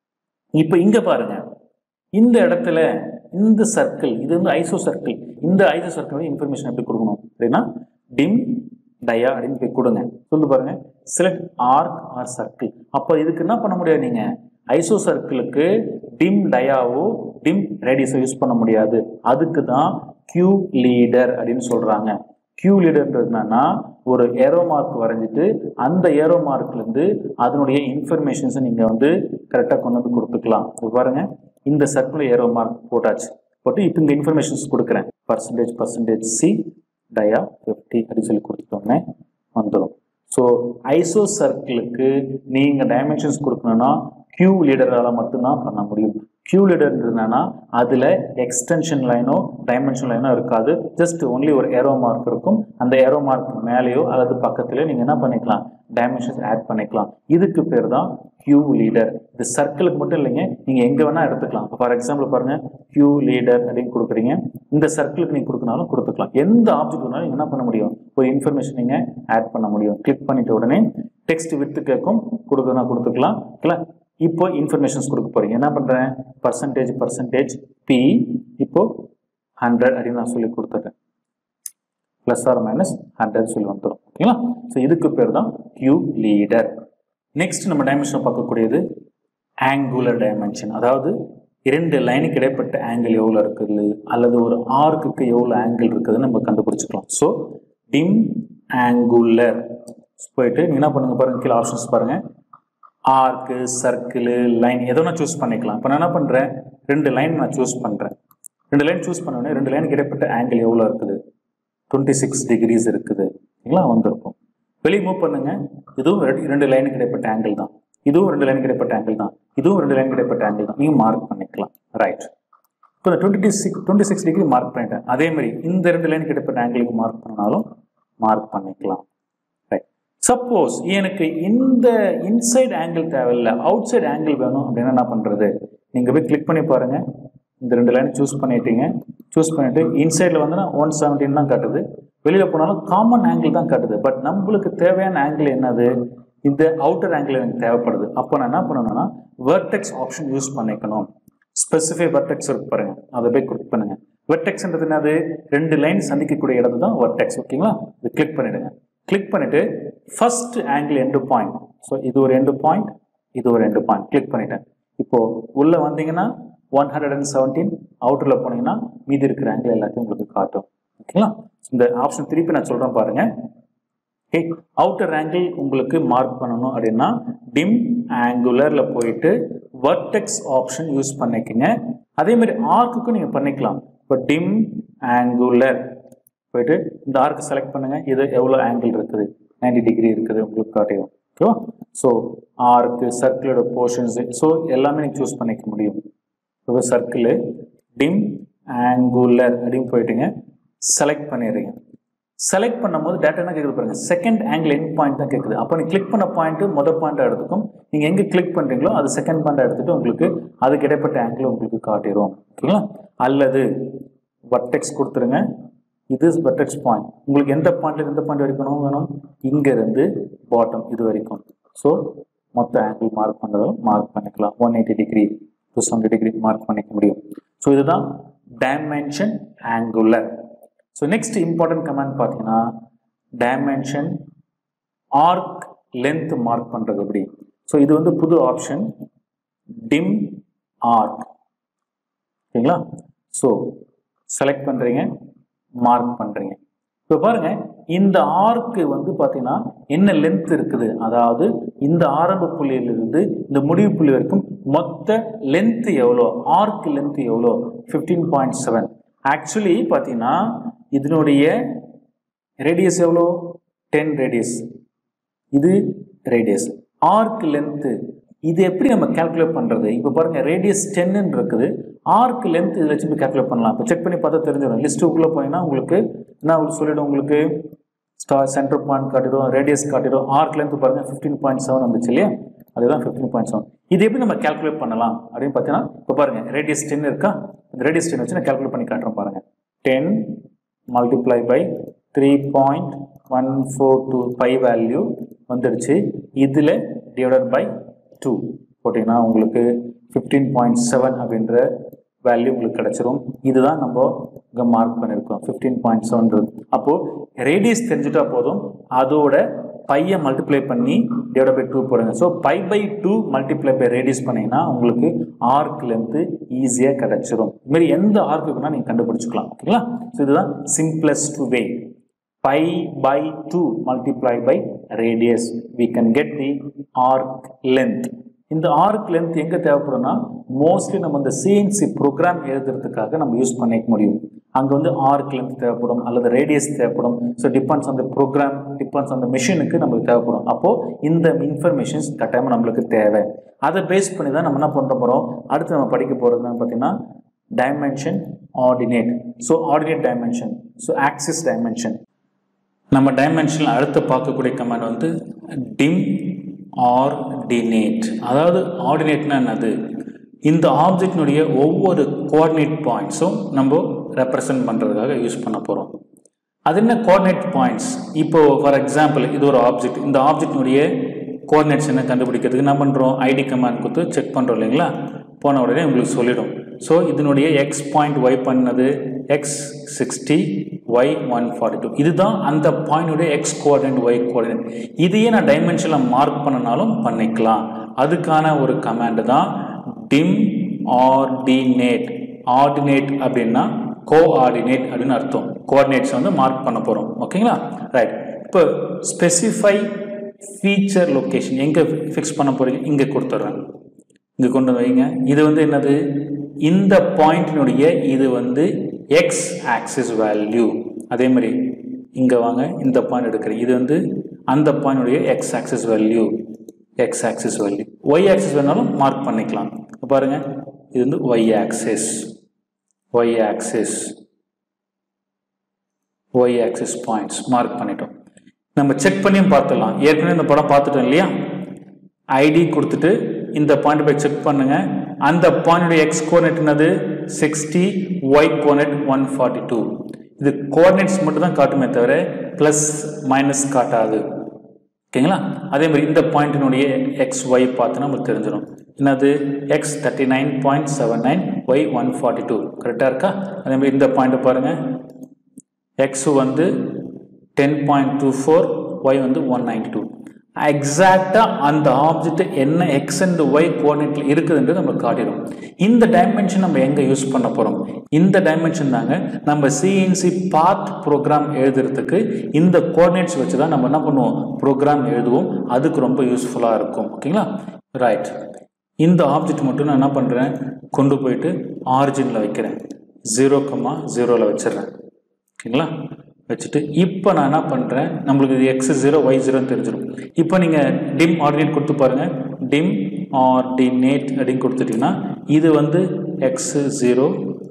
இப்போ இங்க பாருங்க இந்த இடத்துல இந்த சர்க்கிள் இது வந்து ஐசோ சர்க்கிள் இந்த ஐசோ சர்க்கிளோட இன்ஃபர்மேஷன் எப்படி கொடுக்கணும் அப்படின்னா டிம் டயா அப்படின்னு போய் கொடுங்க சொல்லு பாருங்க செலக்ட் ஆர்க் ஆர் சர்க்கிள் அப்போ இதுக்கு என்ன பண்ண முடியாது நீங்க ஐசோ சர்க்கிளுக்கு டிம் டயாவோ டிம் ரேடியஸோ யூஸ் பண்ண முடியாது அதுக்கு தான் கியூ லீடர் அப்படின்னு சொல்றாங்க கியூ லீடர்ன்றது என்னன்னா ஒரு ஏரோ மார்க் வரைஞ்சிட்டு அந்த ஏரோ மார்க்லேருந்து அதனுடைய இன்ஃபர்மேஷன்ஸை நீங்கள் வந்து கரெக்டாக கொண்டு வந்து கொடுத்துக்கலாம் இது பாருங்க இந்த சர்க்கிள் ஏரோ மார்க் போட்டாச்சு போட்டு இப்போ இந்த இன்ஃபர்மேஷன்ஸ் கொடுக்குறேன் percentage percentage C dia fifty அப்படின்னு சொல்லி கொடுத்துட்டோன்னே வந்துடும் ஸோ ஐசோ சர்க்கிளுக்கு நீங்கள் டைமென்ஷன்ஸ் கொடுக்கணும்னா கியூ லீடரால் மட்டும்தான் பண்ண முடியும் கியூ லீடர் என்னன்னா அதில் எக்ஸ்டென்ஷன் லைனோ டைமென்ஷன் லைனோ இருக்காது ஜஸ்ட் ஒன்லி ஒரு ஏரோ மார்க் இருக்கும் அந்த ஏரோ மார்க் மேலேயோ அல்லது பக்கத்துலையோ நீங்கள் என்ன பண்ணிக்கலாம் டைமென்ஷன்ஸ் ஆட் பண்ணிக்கலாம் இதுக்கு பேர் தான் கியூ லீடர் இது சர்க்கிளுக்கு மட்டும் இல்லைங்க நீங்கள் எங்கே வேணால் எடுத்துக்கலாம் ஃபார் எக்ஸாம்பிள் பாருங்கள் கியூ லீடர் அப்படின்னு கொடுக்குறீங்க இந்த சர்க்கிளுக்கு நீங்கள் கொடுக்கனாலும் கொடுத்துக்கலாம் எந்த ஆப்ஜெக்ட் வேணாலும் நீங்கள் என்ன பண்ண முடியும் ஒரு இன்ஃபர்மேஷன் நீங்கள் ஆட் பண்ண முடியும் கிளிக் பண்ணிட்ட உடனே டெக்ஸ்ட் விட்டு கேட்கும் கொடுக்கணும் கொடுத்துக்கலாம் இல்லை இப்போ இன்ஃபர்மேஷன்ஸ் கொடுக்க போறீங்க என்ன பண்றேன் பர்சன்டேஜ் பர்சன்டேஜ் பி இப்போ ஹண்ட்ரட் அப்படின்னு நான் சொல்லி கொடுத்துட்றேன் ப்ளஸ் ஆர் மைனஸ் ஹண்ட்ரட் சொல்லி வந்துடும் ஓகேங்களா ஸோ இதுக்கு பேர் தான் கியூ லீடர் நெக்ஸ்ட் நம்ம டைமென்ஷன் பார்க்கக்கூடியது ஆங்குலர் டைமென்ஷன் அதாவது இரண்டு லைனுக்கு இடைப்பட்ட ஆங்கிள் எவ்வளோ இருக்குது அல்லது ஒரு ஆர்க்குக்கு எவ்வளோ ஆங்கிள் இருக்குதுன்னு நம்ம கண்டுபிடிச்சிக்கலாம் ஸோ டிம் ஆங்குலர் போயிட்டு நீங்க என்ன பண்ணுங்க பாருங்க கீழே ஆப்ஷன்ஸ் பாருங்க ஆர்க்கு சர்க்கிள் லைன் எதோ நான் சூஸ் பண்ணிக்கலாம் இப்போ நான் என்ன பண்ணுறேன் ரெண்டு லைன் நான் சூஸ் பண்ணுறேன் ரெண்டு லைன் சூஸ் பண்ண உடனே ரெண்டு லைனுக்கு இடைப்பட்ட ஆங்கிள் எவ்வளோ இருக்குது டுவெண்ட்டி சிக்ஸ் டிகிரிஸ் இருக்குது சரிங்களா வந்திருக்கும் வெளியே மூவ் பண்ணுங்க இதுவும் ரெண்டு- ரெண்டு லைனுக்கு இடைப்பட்ட ஆங்கிள் தான் இதுவும் ரெண்டு லைனுக்கு இடைப்பட்ட ஆங்கிள் தான் இதுவும் ரெண்டு லைனுக்கு இடைப்பட்ட ஆங்கிள் தான் நீங்கள் மார்க் பண்ணிக்கலாம் ரைட் இப்போ இந்த twenty six twenty six degree mark பண்ணிட்டேன் அதே மாதிரி இந்த ரெண்டு லைனுக்கு இடைப்பட்ட ஆங்கிளுக்கு மார்க் பண்ணாலும் மார்க் பண்ணிக்கலாம் ரைட் சப்போஸ் எனக்கு இந்த இன்சைட் ஆங்கிள் தேவையில்லை அவுட் சைடு ஆங்கிள் வேணும் அப்படின்னா என்ன பண்ணுறது நீங்கள் போய் கிளிக் பண்ணி பாருங்க இந்த ரெண்டு லைன் சூஸ் பண்ணிட்டீங்க சூஸ் பண்ணிட்டு இன்சைடில் வந்து ஒன் செவன்டீன் தான் காட்டுது வெளியில் போனாலும் காமன் ஆங்கிள் தான் காட்டுது பட் நம்மளுக்கு தேவையான ஆங்கிள் என்னது இந்த அவுட்டர் ஆங்கிள் எனக்கு தேவைப்படுது அப்போ நான் என்ன பண்ணணும்னா வெர்டெக்ஸ் ஆப்ஷன் யூஸ் பண்ணிக்கணும் ஸ்பெசிஃபை வெர்டெக்ஸ் இருக்கு பாருங்க அதை போய் கிளிக் பண்ணுங்க வெர்டெக்ஸ்ன்றது என்னது ரெண்டு லைன் சந்திக்கக்கூடிய இடத்து தான் வெர்டெக்ஸ் ஓகேங்களா இது கிளிக் பண்ணிடுங்க கிளிக் பண்ணிட்டு first angle end point so இது ஒரு எண்டு பாயிண்ட் இது ஒரு எண்டு பாயிண்ட் கிளிக் பண்ணிட்டேன் இப்போ உள்ள வந்தீங்கன்னா ஒன் ஹண்ட்ரட் அண்ட் செவன்டீன் அவுட்டரில் போனீங்கன்னா மீதி இருக்கிற ஆங்கிள் எல்லாத்தையும் உங்களுக்கு காட்டும் ஓகேங்களா இந்த ஆப்ஷன் திருப்பி நான் சொல்றேன் பாருங்க ஓகே அவுட்டர் ஆங்கிள் உங்களுக்கு மார்க் பண்ணணும் அப்படின்னா டிம் ஆங்குலர்ல போயிட்டு வர்டெக்ஸ் ஆப்ஷன் யூஸ் பண்ணிக்கங்க அதே மாதிரி ஆர்க்குக்கும் நீங்க பண்ணிக்கலாம் இப்போ டிம் ஆங்குலர் போயிட்டு இந்த ஆர்க் செலக்ட் பண்ணுங்க இது எவ்வளோ ஆங்கிள் இருக்குது 90 டிகிரி இருக்குது உங்களுக்கு காட்டிடும் ஓகேவா ஸோ ஆர்க்கு சர்க்கிளோட போர்ஷன்ஸ் ஸோ எல்லாமே நீங்கள் சூஸ் பண்ணிக்க முடியும் இப்போ சர்க்கிள் டிம் ஆங்குலர் அப்படின்னு போயிட்டுங்க செலக்ட் பண்ணிடுறீங்க செலக்ட் பண்ணும்போது டேட்டா என்ன கேட்குது பாருங்க செகண்ட் ஆங்கிள் எண்ட் பாயிண்ட் தான் கேட்குது அப்போ நீ கிளிக் பண்ண பாயிண்ட் மொதல் பாயிண்ட் எடுத்துக்கும் நீங்கள் எங்கே கிளிக் பண்ணுறீங்களோ அது செகண்ட் பாயிண்ட் எடுத்துட்டு உங்களுக்கு அதுக்கு இடைப்பட்ட ஆங்கிள் உங்களுக்கு காட்டிடும் ஓகேங்களா அல்லது வர்டெக்ஸ் கொடுத்துருங்க இது வர்டெக்ஸ் பாயிண்ட் உங்களுக்கு எந்த பாயிண்ட்ல எந்த பாயிண்ட் வரைக்கும் வேணும் இங்கேருந்து பாட்டம் இது வரைக்கும் ஸோ மொத்த ஆங்கிள் மார்க் பண்ணுறதும் மார்க் பண்ணிக்கலாம் one eighty degree two seventy degree mark பண்ணிக்க முடியும் ஸோ இதுதான் dimension angular so next important comment பார்த்தீங்கன்னா டைமென்ஷன் ஆர்க் லென்த் மார்க் பண்ணுறது எப்படி ஸோ இது வந்து புது ஆப்ஷன் டிம் ஆர்க் ஓகேங்களா ஸோ செலக்ட் பண்ணுறீங்க மார்க் பண்ணுறீங்க இப்போ பாருங்க இந்த ஆர்க்கு வந்து பார்த்தீங்கன்னா என்ன லென்த் இருக்குது அதாவது இந்த ஆரம்ப புள்ளியிலிருந்து இந்த முடிவு புள்ளி வரைக்கும் மொத்த லென்த் எவ்வளோ ஆர்க் லென்த் எவ்வளோ ஃபிஃப்டீன் பாயிண்ட் செவன் ஆக்சுவலி பார்த்தீங்கன்னா இதனுடைய ரேடியஸ் எவ்வளோ டென் ரேடியஸ் இது ரேடியஸ் ஆர்க் லென்த்து இது எப்படி நம்ம கால்குலேட் பண்ணுறது இப்போ பாருங்கள் ரேடியஸ் டென்னு இருக்குது ஆர்க் லென்த் இதில் வச்சு கால்குலேட் பண்ணலாம் இப்போ செக் பண்ணி பார்த்தா தெரிஞ்சிடும் லிஸ்ட்டுக்குள்ளே போனீங்கன்னா உங்களுக்கு என்ன உங்களுக்கு சொல்லிடும் உங்களுக்கு ஸ்டார் சென்டர் பாயிண்ட் காட்டிடும் ரேடியஸ் காட்டிடும் ஆர்க் லென்த் பாருங்கள் ஃபிஃப்டீன் பாயிண்ட் செவன் வந்துச்சு இல்லையா அதுதான் ஃபிஃப்டீன் பாயிண்ட் செவன் இது எப்படி நம்ம கால்குலேட் பண்ணலாம் அப்படின்னு பார்த்தீங்கன்னா இப்போ பாருங்கள் ரேடியஸ் டென் இருக்கா இந்த ரேடியஸ் டென் வச்சு நான் கால்குலேட் பண்ணி காட்டுறேன் பாருங்கள் ten multiply by three point one four two five value வந்துடுச்சு இதில் டிவைடட் பை டூ போட்டிங்கன்னா உங்களுக்கு ஃபிஃப்டீன் பாயிண்ட் செவன் அப்படின்ற வேல்யூ உங்களுக்கு கிடச்சிரும் இதுதான் நம்ம இங்கே மார்க் பண்ணியிருக்கோம் ஃபிஃப்டீன் பாயிண்ட் செவன்றது அப்போது ரேடியஸ் தெரிஞ்சுட்டா போதும் அதோட பையை மல்டிப்ளை பண்ணி டிவைட் பை டூ போடுங்க so pi pi two multiply by radius பண்ணிங்கன்னா உங்களுக்கு ஆர்க் லென்த்து ஈஸியாக கிடச்சிரும் இதுமாரி எந்த ஆர்க்குக்குனா நீங்கள் கண்டுபிடிச்சிக்கலாம் ஓகேங்களா ஸோ இதுதான் simplest way pi by 2 multiplied by radius we can get the arc length இந்த ஆர்க் லென்த் எங்கே தேவைப்படும்னா மோஸ்ட்லி நம்ம இந்த சிஎன்சி ப்ரோக்ராம் எழுதுறதுக்காக நம்ம யூஸ் பண்ணிக்க முடியும் அங்கே வந்து ஆர்க் லென்த் தேவைப்படும் அல்லது ரேடியஸ் தேவைப்படும் so depends on the program depends on the மிஷினுக்கு நம்மளுக்கு தேவைப்படும் அப்போது இந்த இன்ஃபர்மேஷன்ஸ் கட்டாயமாக நம்மளுக்கு தேவை அதை பேஸ் பண்ணி தான் நம்ம என்ன பண்ணுற போகிறோம் அடுத்து நம்ம படிக்க போகிறதுன்னு பார்த்தீங்கன்னா dimension ordinate so ordinate dimension so axis dimension நம்ம டைமென்ஷனில் அடுத்து பார்க்கக்கூடிய கமாண்ட் வந்து டிம் ஆர்டினேட் அதாவது ஆர்டினேட்னா என்னது இந்த ஆப்ஜெக்டினுடைய ஒவ்வொரு கோஆர்டினேட் பாயிண்ட்ஸும் நம்ம ரெப்ரசன்ட் பண்ணுறதுக்காக யூஸ் பண்ண போகிறோம் அது என்ன கோஆர்டினேட் பாயிண்ட்ஸ் இப்போ ஃபார் எக்ஸாம்பிள் இது ஒரு ஆப்ஜெக்ட் இந்த ஆப்ஜெக்டினுடைய கோஆர்டினேட்ஸ் என்ன கண்டுபிடிக்கிறதுக்கு என்ன பண்ணுறோம் ஐடி கமாண்ட் கொடுத்து செக் பண்ணுறோம் இல்லைங்களா போன உடனே உங்களுக்கு சொல்லிடும் ஸோ இதனுடைய எக்ஸ் பாயிண்ட் ஒய் பண்ணது x sixty y one forty two இதுதான் அந்த பாயிண்டுடைய எக்ஸ் கோஆர்டினேட் ஒய் கோஆர்டினேட் இதையே நான் டைமென்ஷனில் மார்க் பண்ணனாலும் பண்ணிக்கலாம் அதுக்கான ஒரு கமாண்டு தான் டிம் ஆர்டினேட் ஆர்டினேட் அப்படின்னா கோஆர்டினேட் அப்படின்னு அர்த்தம் கோஆர்டினேட்ஸ் வந்து மார்க் பண்ண போகிறோம் ஓகேங்களா ரைட் இப்போ ஸ்பெசிஃபை ஃபீச்சர் லொக்கேஷன் எங்கே ஃபிக்ஸ் பண்ண போகிறீங்க இங்கே கொடுத்துட்றேன் இங்கே கொண்டு வைங்க இது வந்து என்னது இந்த பாயிண்டினுடைய இது வந்து எக்ஸ் ஆக்சிஸ் வேல்யூ அதே மாதிரி இங்கே வாங்க இந்த பாயிண்ட் எடுக்கிறேன் இது வந்து அந்த பாயிண்டுடைய x axis value x axis value y axis வேணாலும் மார்க் பண்ணிக்கலாம் பாருங்க இது வந்து y axis y axis y axis points mark பண்ணிட்டோம் நம்ம செக் பண்ணியும் பார்த்துடலாம் ஏற்கனவே இந்த படம் பார்த்துட்டோம் இல்லையா ஐடி கொடுத்துட்டு இந்த பாயிண்ட் போய் செக் பண்ணுங்க அந்த பாயிண்டோட எக்ஸ் கோஆர்டினேட் என்னது sixty y coordinate one forty two இது கோஆர்டினேட்ஸ் மட்டும் தான் காட்டுமே தவிர ப்ளஸ் மைனஸ் காட்டாது ஓகேங்களா அதே மாதிரி இந்த பாயிண்டினுடைய எக்ஸ் ஒய் பார்த்து நமக்கு தெரிஞ்சிடும் என்னது x thirty nine point seven nine y one forty two கரெக்டாக இருக்கா அதே மாதிரி இந்த பாயிண்ட்டை பாருங்கள் எக்ஸ் வந்து ten point two four y வந்து ஒன் நைன்டி டூ எக்ஸாக்டாக அந்த ஆப்ஜெக்ட் என்ன எக்ஸ் அண்ட் ஒய் கோஆர்டினேட்டில் இருக்குதுன்றது நம்ம காட்டிடும் இந்த டைமென்ஷன் நம்ம எங்கே யூஸ் பண்ண போகிறோம் இந்த டைமென்ஷன் தாங்க நம்ம சிஎன்சி பாத் ப்ரோக்ராம் எழுதுறதுக்கு இந்த கோஆர்டினேட்ஸ் வச்சு தான் நம்ம என்ன பண்ணுவோம் ப்ரோக்ராம் எழுதுவோம் அதுக்கு ரொம்ப யூஸ்ஃபுல்லாக இருக்கும் ஓகேங்களா ரைட் இந்த ஆப்ஜெக்ட் மட்டும் நான் என்ன பண்ணுறேன் கொண்டு போயிட்டு ஆரிஜினில் வைக்கிறேன் ஜீரோ கம்மா ஜீரோவில் வச்சிடுறேன் ஓகேங்களா வச்சுட்டு இப்போ நான் என்ன பண்ணுறேன் நம்மளுக்கு இது எக்ஸ் ஜீரோ ஒய் ஜீரோன்னு தெரிஞ்சிடும் இப்போ நீங்கள் டிம் ஆர்டினேட் கொடுத்து பாருங்கள் டிம் ஆர்டினேட் அப்படின்னு கொடுத்துட்டிங்கன்னா இது வந்து எக்ஸ் ஜீரோ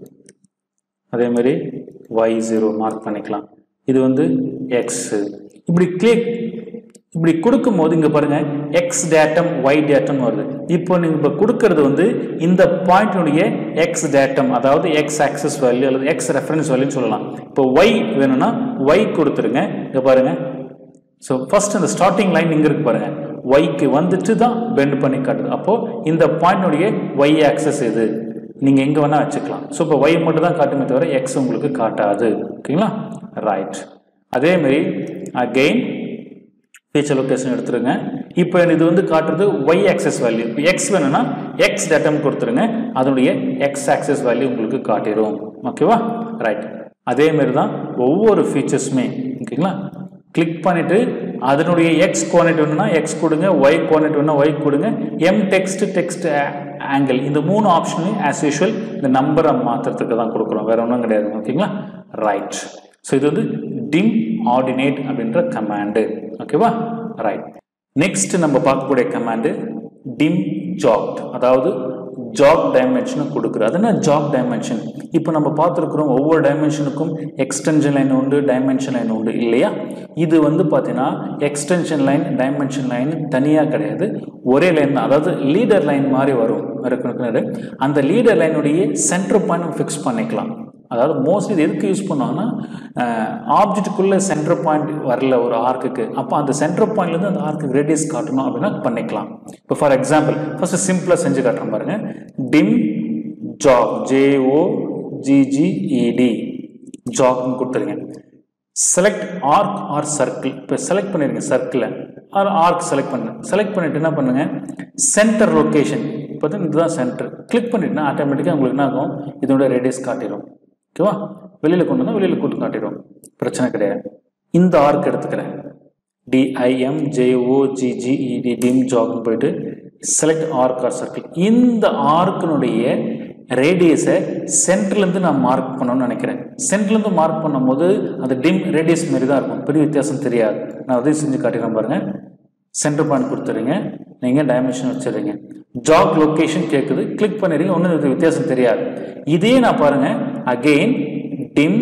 அதே மாதிரி ஒய் ஜீரோ மார்க் பண்ணிக்கலாம் இது வந்து எக்ஸ் இப்படி கிளிக் இப்படி கொடுக்கும்போது இங்கே பாருங்க எக்ஸ் டேட்டம் ஒய் டேட்டம் வருது இப்போ நீங்கள் இப்போ கொடுக்கறது வந்து இந்த பாயிண்டினுடைய எக்ஸ் டேட்டம் அதாவது எக்ஸ் ஆக்சஸ் வேல்யூ அல்லது எக்ஸ் ரெஃபரன்ஸ் வேல்யூன்னு சொல்லலாம் இப்போ ஒய் வேணும்னா ஒய் கொடுத்துருங்க இங்கே பாருங்க ஸோ ஃபர்ஸ்ட் அந்த ஸ்டார்டிங் லைன் இங்கே இருக்கு பாருங்க ஒய்க்கு வந்துட்டு தான் பெண்ட் பண்ணி காட்டுது அப்போ இந்த பாயிண்டினுடைய ஒய் ஆக்சஸ் இது நீங்கள் எங்கே வேணால் வச்சுக்கலாம் ஸோ இப்போ ஒய் மட்டும் தான் காட்டுமே தவிர எக்ஸ் உங்களுக்கு காட்டாது ஓகேங்களா ரைட் அதேமாரி அகெயின் ஃபீச்சர் லொக்கேஷன் எடுத்துருங்க இப்போ இது வந்து காட்டுறது ஒய் ஆக்சஸ் வேல்யூ இப்போ எக்ஸ் வேணும்னா எக்ஸ் டேட்டம் கொடுத்துருங்க அதனுடைய எக்ஸ் ஆக்சஸ் வேல்யூ உங்களுக்கு காட்டிடும் ஓகேவா ரைட் அதே மாதிரி தான் ஒவ்வொரு ஃபீச்சர்ஸுமே ஓகேங்களா கிளிக் பண்ணிட்டு அதனுடைய எக்ஸ் கோஆர்டினேட் வேணும்னா எக்ஸ் கொடுங்க ஒய் கோஆர்டினேட் வேணும்னா ஒய் கொடுங்க எம் டெக்ஸ்ட் டெக்ஸ்ட் ஆங்கிள் இந்த மூணு ஆப்ஷனையும் ஆஸ் யூஷுவல் இந்த நம்பரை மாற்றுறதுக்கு தான் கொடுக்குறோம் வேற ஒன்றும் கிடையாது ஓகேங்களா ரைட் ஸோ இது வந்து டிம் ஆர்டினேட் அப்படின்ற கமாண்டு ஓகேவா ரைட் நெக்ஸ்ட் நம்ம பார்க்கக்கூடிய கமாண்டு டிம் ஜாப்ட் அதாவது ஜாப் டைமென்ஷனை கொடுக்குறது அது என்ன ஜாப் டைமென்ஷன் இப்போ நம்ம பார்த்துருக்குறோம் ஒவ்வொரு டைமென்ஷனுக்கும் எக்ஸ்டென்ஷன் லைன் உண்டு டைமென்ஷன் லைன் உண்டு இல்லையா இது வந்து பார்த்தீங்கன்னா எக்ஸ்டென்ஷன் லைன் டைமென்ஷன் லைன் தனியாக கிடையாது ஒரே லைன் தான் அதாவது லீடர் லைன் மாதிரி வரும் இருக்கணும் அந்த லீடர் லைனுடைய சென்டர் பாயிண்ட் ஃபிக்ஸ் பண்ணிக்கலாம் அதாவது மோஸ்ட்லி இது எதுக்கு யூஸ் பண்ணுவாங்கன்னா ஆப்ஜெக்ட்டுக்குள்ளே சென்டர் பாயிண்ட் வரல ஒரு ஆர்க்குக்கு அப்போ அந்த சென்டர் பாயிண்ட்லேருந்து அந்த ஆர்க்கு ரேடியஸ் காட்டணும் அப்படின்னா பண்ணிக்கலாம் இப்போ ஃபார் எக்ஸாம்பிள் ஃபர்ஸ்ட் சிம்பிளாக செஞ்சு காட்டுறேன் பாருங்க டிம் ஜாக் ஜேஓ ஜிஜிஇடி ஜாக்னு கொடுத்துருங்க செலக்ட் ஆர்க் ஆர் சர்க்கிள் இப்போ செலக்ட் பண்ணிருங்க சர்க்கிளை ஆர் ஆர்க் செலக்ட் பண்ணு செலக்ட் பண்ணிட்டு என்ன பண்ணுங்க சென்டர் லொக்கேஷன் இப்போ தான் இதுதான் சென்டர் கிளிக் பண்ணிட்டுனா ஆட்டோமேட்டிக்காக உங்களுக்கு என்ன ஆகும் இதோட ரேடியஸ் காட்டிடும் ஓகேவா வெளியில் கொண்டு வந்தால் வெளியில் கூட்டு காட்டிடும் பிரச்சனை கிடையாது இந்த ஆர்க் எடுத்துக்கிறேன் டிஐஎம் ஜேஓஜிஜிஇடி டிம் ஜாக்னு போயிட்டு செலக்ட் ஆர்க் ஆர் சர்க்கிள் இந்த ஆர்க்கினுடைய ரேடியஸை சென்டர்லேருந்து நான் மார்க் பண்ணணும்னு நினைக்கிறேன் சென்டர்லேருந்து மார்க் பண்ணும்போது அந்த டிம் ரேடியஸ் மாரி தான் இருக்கும் பெரிய வித்தியாசம் தெரியாது நான் உதவி செஞ்சு காட்டிடுறேன் பாருங்க சென்டர் பாயிண்ட் கொடுத்துறீங்க நீங்கள் டைமென்ஷன் வச்சிடுறீங்க ஜாக் லொக்கேஷன் கேட்குது கிளிக் பண்ணிடுங்க ஒன்றும் வித்தியாசம் தெரியாது இதே நான் பாருங்க அகெயின் டிம்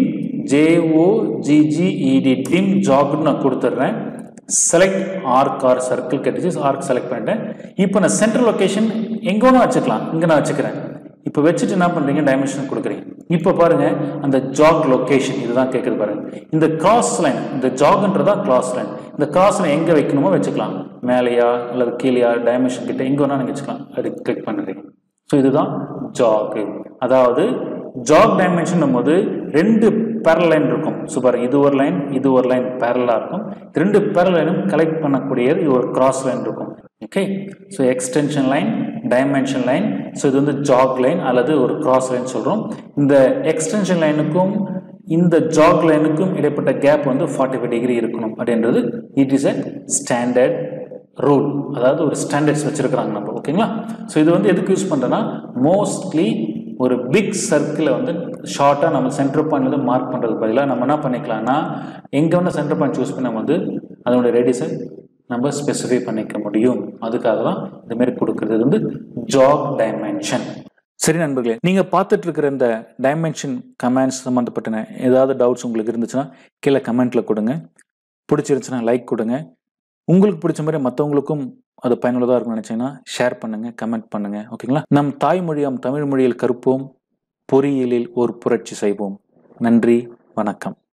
ஜேஓஜிஜிஇடி டிம் ஜாக்னு நான் கொடுத்துட்றேன் செலக்ட் ஆர்க் ஆர் சர்க்கிள் கேட்டுச்சு ஆர்க் செலக்ட் பண்ணிட்டேன் இப்போ நான் சென்ட்ரல் லொக்கேஷன் எங்கே வேணா வச்சுக்கலாம் இங்கே நான் வச்சுக்கிறேன் இப்போ வச்சுட்டு என்ன பண்ணுறீங்க டைமென்ஷன் கொடுக்குறீங்க இப்போ பாருங்க அந்த ஜாக் லொக்கேஷன் இதுதான் கேட்குது பாருங்க இந்த கிராஸ் லைன் இந்த ஜாக்ன்றதா கிராஸ் லைன் இந்த கிராஸ் லைன் எங்கே வைக்கணுமோ வச்சுக்கலாம் மேலேயா அல்லது கீழேயா டைமென்ஷன் கிட்ட எங்கே வேணா நீங்கள் வச்சுக்கலாம் அது கிளிக் பண்ணுறீங்க ஸோ இதுதான் ஜாக் அதாவது ஜாக் டைமென்ஷன் போது ரெண்டு பேரல் லைன் இருக்கும் சூப்பர் இது ஒரு லைன் இது ஒரு லைன் பேரலாக இருக்கும் ரெண்டு பேரல் லைனும் கலெக்ட் பண்ணக்கூடியது இது ஒரு கிராஸ் லைன் இருக்கும் okay so extension line dimension line so இது வந்து ஜாக் லைன் அல்லது ஒரு கிராஸ் லைன் சொல்கிறோம் இந்த எக்ஸ்டென்ஷன் லைனுக்கும் இந்த ஜாக் லைனுக்கும் இடைப்பட்ட கேப் வந்து ஃபார்ட்டி ஃபைவ் டிகிரி இருக்கணும் அப்படின்றது it is a standard rule அதாவது ஒரு ஸ்டாண்டர்ட்ஸ் வச்சுருக்கிறாங்க நம்ம ஓகேங்களா ஸோ இது வந்து எதுக்கு யூஸ் பண்ணுறேன்னா மோஸ்ட்லி ஒரு பிக் சர்க்கிளை வந்து ஷார்ட்டாக நம்ம சென்டர் பாயிண்ட் வந்து மார்க் பண்ணுறது பதிலாக நம்ம என்ன பண்ணிக்கலாம்னா எங்கே வேணால் சென்டர் பாயிண்ட் சூஸ் பண்ணி நம்ம வந்து அதனுடைய ரேடியஸை நம்ம ஸ்பெசிஃபை பண்ணிக்க முடியும் அதுக்காக தான் இந்த மாதிரி கொடுக்குறது இது வந்து ஜாப் டைமென்ஷன் சரி நண்பர்களே நீங்கள் பார்த்துட்டு இருக்கிற இந்த டைமென்ஷன் கமெண்ட்ஸ் சம்மந்தப்பட்ட ஏதாவது டவுட்ஸ் உங்களுக்கு இருந்துச்சுன்னா கீழே கமெண்ட்டில் கொடுங்க பிடிச்சிருந்துச்சுன்னா லைக் கொடுங்க உங்களுக்கு பிடிச்ச மாதிரி மற்றவங்களுக்கும் அது பயனுள்ளதாக இருக்கும்னு நினச்சிங்கன்னா ஷேர் பண்ணுங்கள் கமெண்ட் பண்ணுங்கள் ஓகேங்களா நம் தாய்மொழியாம் தமிழ் மொழியில் கற்போம் பொறியியலில் ஒரு புரட்சி செய்வோம் நன்றி வணக்கம்